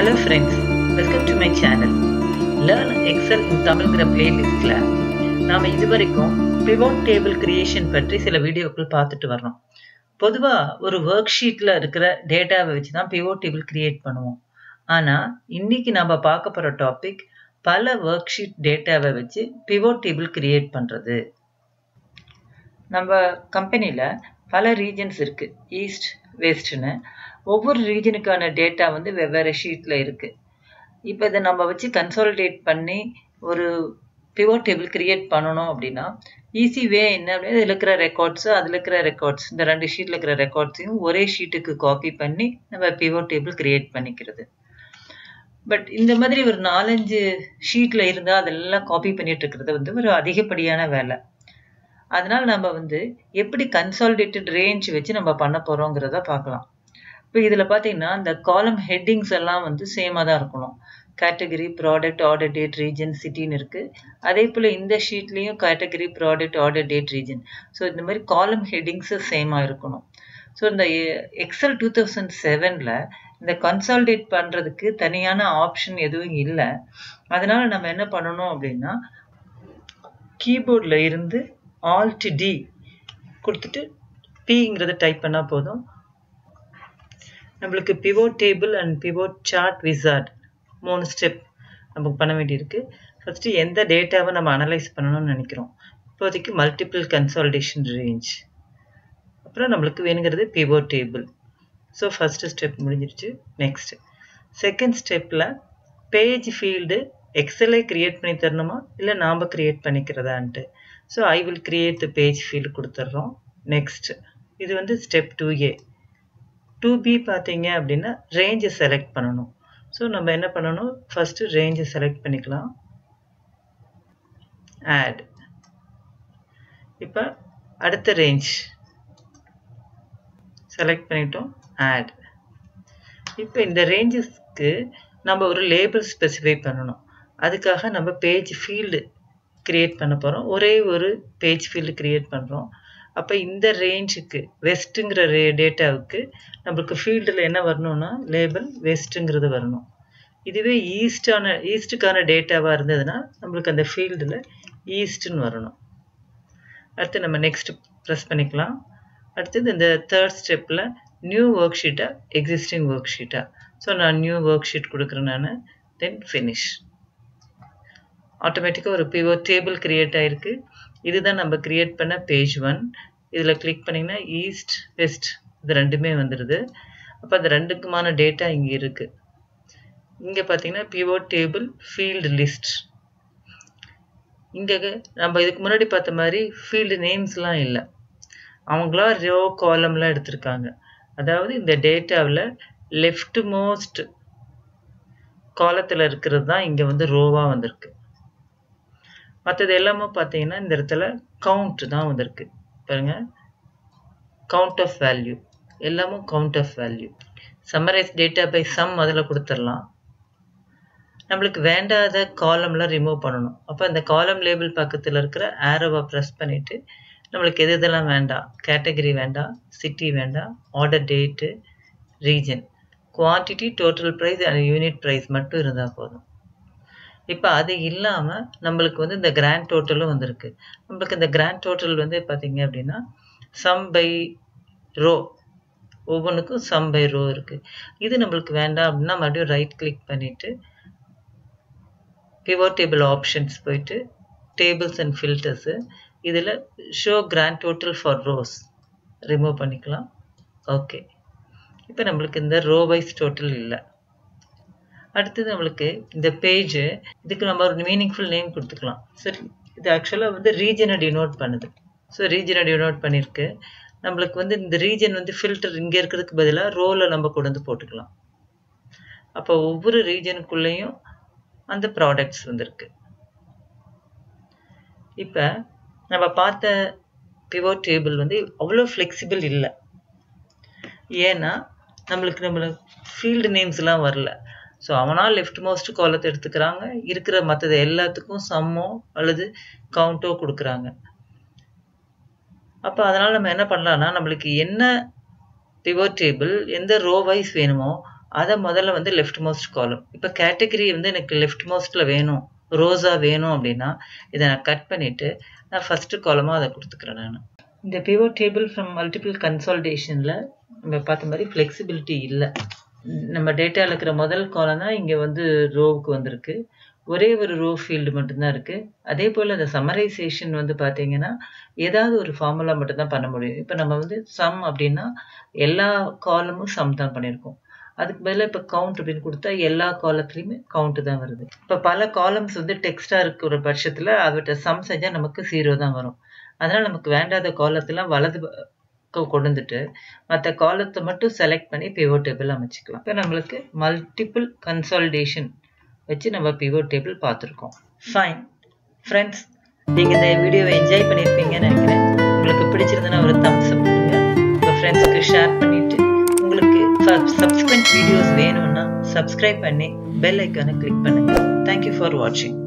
hello friends welcome to my channel learn excel in தமிழ்ங்கிற பிளேலிஸ்டில் நாம் இதுவரைக்கும் பிவோட் டேபிள் கிரியேஷன் பற்றி சில வீடியோக்கள் பார்த்துட்டு வர்றோம் பொதுவாக ஒரு ஒர்க் ஷீட்டில் இருக்கிற டேட்டாவை வச்சு தான் பிவோட் டேபிள் கிரியேட் பண்ணுவோம் ஆனால் இன்னைக்கு நம்ம பார்க்க போகிற டாபிக் பல ஒர்க் ஷீட் டேட்டாவை வச்சு பிவோட் டேபிள் கிரியேட் பண்ணுறது நம்ம கம்பெனியில் பல ரீஜன்ஸ் இருக்குது ஈஸ்ட் வெஸ்ட்னு ஒவ்வொரு ரீஜனுக்கான டேட்டா வந்து வெவ்வேறு ஷீட்டில் இருக்குது இப்போ இதை நம்ம வச்சு கன்சாலிடேட் பண்ணி ஒரு பிவோட் டேபிள் கிரியேட் பண்ணணும் அப்படின்னா ஈஸி வே என்ன அப்படின்னா இதில் இருக்கிற ரெக்கார்ட்ஸு அதில் இருக்கிற ரெக்கார்ட்ஸ் இந்த ரெண்டு ஷீட்டில் இருக்கிற ரெக்கார்ட்ஸையும் ஒரே ஷீட்டுக்கு காப்பி பண்ணி நம்ம பிவோட் டேபிள் கிரியேட் பண்ணிக்கிறது பட் இந்த மாதிரி ஒரு நாலஞ்சு ஷீட்டில் இருந்தால் அதெல்லாம் காப்பி பண்ணிட்டு இருக்கிறது வந்து ஒரு அதிகப்படியான வேலை அதனால் நம்ம வந்து எப்படி கன்சாலிடேட்டட் ரேஞ்ச் வச்சு நம்ம பண்ண போகிறோங்கிறத பார்க்கலாம் இப்போ இதில் பார்த்தீங்கன்னா இந்த காலம் ஹெட்டிங்ஸ் எல்லாம் வந்து சேமாக தான் இருக்கணும் category product order date region சிட்டின்னு இருக்குது அதே போல் இந்த ஷீட்லேயும் category product order date region so இந்த மாதிரி காலம் ஹெட்டிங்ஸு சேமாக இருக்கணும் ஸோ இந்த எக்ஸல் டூ தௌசண்ட் செவனில் இந்த கன்சால்டேட் பண்ணுறதுக்கு தனியான ஆப்ஷன் எதுவும் இல்லை அதனால் நம்ம என்ன பண்ணணும் அப்படின்னா கீபோர்டில் இருந்து ஆல்ட் டி கொடுத்துட்டு பிங்கிறத டைப் பண்ணால் போதும் நம்மளுக்கு pivot table and pivot chart wizard மூணு ஸ்டெப் நமக்கு பண்ண வேண்டியிருக்கு ஃபஸ்ட்டு எந்த டேட்டாவை நம்ம அனலைஸ் பண்ணணும்னு நினைக்கிறோம் இப்போதைக்கு மல்டிபிள் கன்சால்டேஷன் ரேஞ்ச் அப்புறம் நம்மளுக்கு வேணுங்கிறது pivot table so first step முடிஞ்சிருச்சு நெக்ஸ்ட் செகண்ட் ஸ்டெப்பில் பேஜ் ஃபீல்டு எக்ஸலே க்ரியேட் பண்ணி தரணுமா இல்லை நாம் க்ரியேட் பண்ணிக்கிறதான்ட்டு so I will create the page field கொடுத்துட்றோம் நெக்ஸ்ட் இது வந்து step two A two B பார்த்தீங்க அப்படின்னா ரேஞ்சை செலக்ட் பண்ணணும் ஸோ நம்ம என்ன பண்ணணும் ஃபஸ்ட்டு ரேஞ்சை செலக்ட் பண்ணிக்கலாம் ஆட் இப்போ அடுத்த ரேஞ்ச் செலக்ட் பண்ணிட்டோம் ஆட் இப்போ இந்த ரேஞ்சஸ்க்கு நம்ம ஒரு லேபிள் ஸ்பெசிஃபை பண்ணணும் அதுக்காக நம்ம பேஜ் ஃபீல்டு க்ரியேட் பண்ண போகிறோம் ஒரே ஒரு பேஜ் ஃபீல்டு க்ரியேட் பண்ணுறோம் அப்போ இந்த ரேஞ்சுக்கு வெஸ்ட்டுங்கிற ரே டேட்டாவுக்கு நம்மளுக்கு ஃபீல்டில் என்ன வரணும்னா லேபிள் வெஸ்ட்டுங்கிறது வரணும் இதுவே ஈஸ்டான ஈஸ்ட்டுக்கான டேட்டாவாக இருந்ததுன்னா நம்மளுக்கு அந்த ஃபீல்டில் ஈஸ்ட்டுன்னு வரணும் அடுத்து நம்ம நெக்ஸ்ட் ப்ரெஸ் பண்ணிக்கலாம் அடுத்தது இந்த தேர்ட் ஸ்டெப்பில் நியூ ஒர்க் ஷீட்டா எக்ஸிஸ்டிங் ஒர்க் ஷீட்டா ஸோ நான் நியூ ஒர்க் ஷீட் கொடுக்குறேன் நான் தென் ஃபினிஷ் ஆட்டோமேட்டிக்காக ஒரு பிஓ டேபிள் க்ரியேட் ஆகிருக்கு இதுதான் நம்ம க்ரியேட் பண்ண பேஜ் ஒன் இதில் கிளிக் பண்ணிங்கன்னா ஈஸ்ட் வெஸ்ட் இது ரெண்டுமே வந்துடுது அப்போ அந்த ரெண்டுக்குமான டேட்டா இங்கே இருக்குது இங்கே பார்த்தீங்கன்னா பிஓ டேபிள் ஃபீல்டு லிஸ்ட் இங்கே நம்ம இதுக்கு முன்னாடி பார்த்த மாதிரி ஃபீல்டு நேம்ஸ்லாம் இல்லை அவங்களா ரோ காலம்லாம் எடுத்திருக்காங்க அதாவது இந்த டேட்டாவில் லெஃப்ட் மோஸ்ட் காலத்தில் இருக்கிறது தான் இங்கே வந்து ரோவாக வந்திருக்கு மற்றது எல்லாமே பார்த்தீங்கன்னா இந்த இடத்துல கவுண்ட் தான் வந்திருக்கு பாருங்க கவுண்ட் ஆஃப் வேல்யூ எல்லாமும் count of value summarize data by sum அதில் கொடுத்துடலாம் நம்மளுக்கு வேண்டாத காலம்லாம் ரிமூவ் பண்ணணும் அப்போ அந்த காலம் லேபிள் பக்கத்தில் இருக்கிற ஆரோவை ப்ரெஸ் பண்ணிவிட்டு நம்மளுக்கு எது இதெல்லாம் வேண்டாம் கேட்டகரி வேண்டாம் சிட்டி வேண்டாம் order date region quantity total price and unit price மட்டும் இருந்தால் போதும் இப்போ அது இல்லாமல் நம்மளுக்கு வந்து இந்த கிராண்ட் டோட்டலும் வந்திருக்கு நம்மளுக்கு இந்த கிராண்ட் டோட்டல் வந்து பார்த்தீங்க அப்படின்னா சம் பை ரோ ஒவ்வொன்றுக்கும் சம் பை ரோ இருக்குது இது நம்மளுக்கு வேண்டாம் அப்படின்னா மறுபடியும் ரைட் கிளிக் பண்ணிவிட்டு பிவோட் டேபிள் ஆப்ஷன்ஸ் போயிட்டு டேபிள்ஸ் அண்ட் ஃபில்டர்ஸு இதில் show grand total for rows remove பண்ணிக்கலாம் ஓகே இப்போ நம்மளுக்கு இந்த ரோ வைஸ் டோட்டல் இல்லை அடுத்தது நம்மளுக்கு இந்த பேஜ் இதுக்கு நம்ம ஒரு மீனிங்ஃபுல் நேம் கொடுத்துக்கலாம் சரி இது ஆக்சுவலாக வந்து ரீஜனை டினோட் பண்ணுது ஸோ ரீஜனை டினோட் பண்ணியிருக்கு நம்மளுக்கு வந்து இந்த ரீஜன் வந்து ஃபில்டர் இங்கே இருக்கிறதுக்கு பதிலாக ரோவில் நம்ம கொண்டு வந்து போட்டுக்கலாம் அப்போ ஒவ்வொரு ரீஜனுக்குள்ளேயும் அந்த ப்ராடக்ட்ஸ் வந்திருக்கு இப்போ நம்ம பார்த்த பிவோட் டேபிள் வந்து அவ்வளோ ஃப்ளெக்சிபிள் இல்லை ஏன்னா நம்மளுக்கு நம்மளுக்கு ஃபீல்டு நேம்ஸ்லாம் வரல ஸோ அவனால் லெஃப்ட் மோஸ்ட் காலத்தை எடுத்துக்கிறாங்க இருக்கிற மற்றது எல்லாத்துக்கும் சம்மோ அல்லது கவுண்டோ கொடுக்குறாங்க அப்போ அதனால் நம்ம என்ன பண்ணலாம்னா நம்மளுக்கு என்ன பிவோட் டேபிள் எந்த ரோ வைஸ் வேணுமோ அதை முதல்ல வந்து லெஃப்ட் மோஸ்ட் காலம் இப்போ கேட்டகரி வந்து எனக்கு லெஃப்ட் மோஸ்ட்டில் வேணும் ரோஸாக வேணும் அப்படின்னா இதை நான் கட் பண்ணிவிட்டு நான் ஃபஸ்ட்டு காலமாக அதை கொடுத்துக்கிறேன் நான் இந்த பிவோட் டேபிள் ஃப்ரம் மல்டிபிள் கன்சால்டேஷனில் நம்ம பார்த்த மாதிரி ஃப்ளெக்சிபிலிட்டி இல்லை நம்ம டேட்டாவில் இருக்கிற முதல் காலம் தான் இங்கே வந்து ரோவுக்கு வந்திருக்கு ஒரே ஒரு ரோ ஃபீல்டு மட்டும்தான் இருக்குது அதே போல் அந்த சம்மரைசேஷன் வந்து பார்த்தீங்கன்னா ஏதாவது ஒரு ஃபார்முலா மட்டும்தான் பண்ண முடியும் இப்போ நம்ம வந்து சம் அப்படின்னா எல்லா காலமும் சம் தான் பண்ணியிருக்கோம் அதுக்கு பதிலாக இப்போ கவுண்ட் அப்படின்னு கொடுத்தா எல்லா காலத்துலேயுமே கவுண்ட் தான் வருது இப்போ பல காலம்ஸ் வந்து டெக்ஸ்டாக இருக்கிற பட்சத்தில் அவர்கிட்ட சம் செஞ்சால் நமக்கு ஜீரோ தான் வரும் அதனால் நமக்கு வேண்டாத காலத்தெல்லாம் வலது கொண்டு வந்துட்டு மற்ற காலத்தை மட்டும் செலக்ட் பண்ணி பிவோ டேபிள் அமைச்சிக்கலாம் இப்போ நம்மளுக்கு மல்டிபிள் கன்சால்டேஷன் வச்சு நம்ம பிவோ டேபிள் பார்த்துருக்கோம் ஃபைன் ஃப்ரெண்ட்ஸ் நீங்கள் இந்த வீடியோவை என்ஜாய் பண்ணியிருப்பீங்கன்னு நினைக்கிறேன் உங்களுக்கு பிடிச்சிருந்தனா ஒரு தம்ஸ் அப் கொடுங்க உங்கள் ஃப்ரெண்ட்ஸுக்கு ஷேர் பண்ணிவிட்டு உங்களுக்கு சப்ஸ்கிரைப் வீடியோஸ் வேணும்னா சப்ஸ்கிரைப் பண்ணி பெல் ஐக்கானை கிளிக் பண்ணுங்கள் தேங்க்யூ ஃபார் வாட்சிங்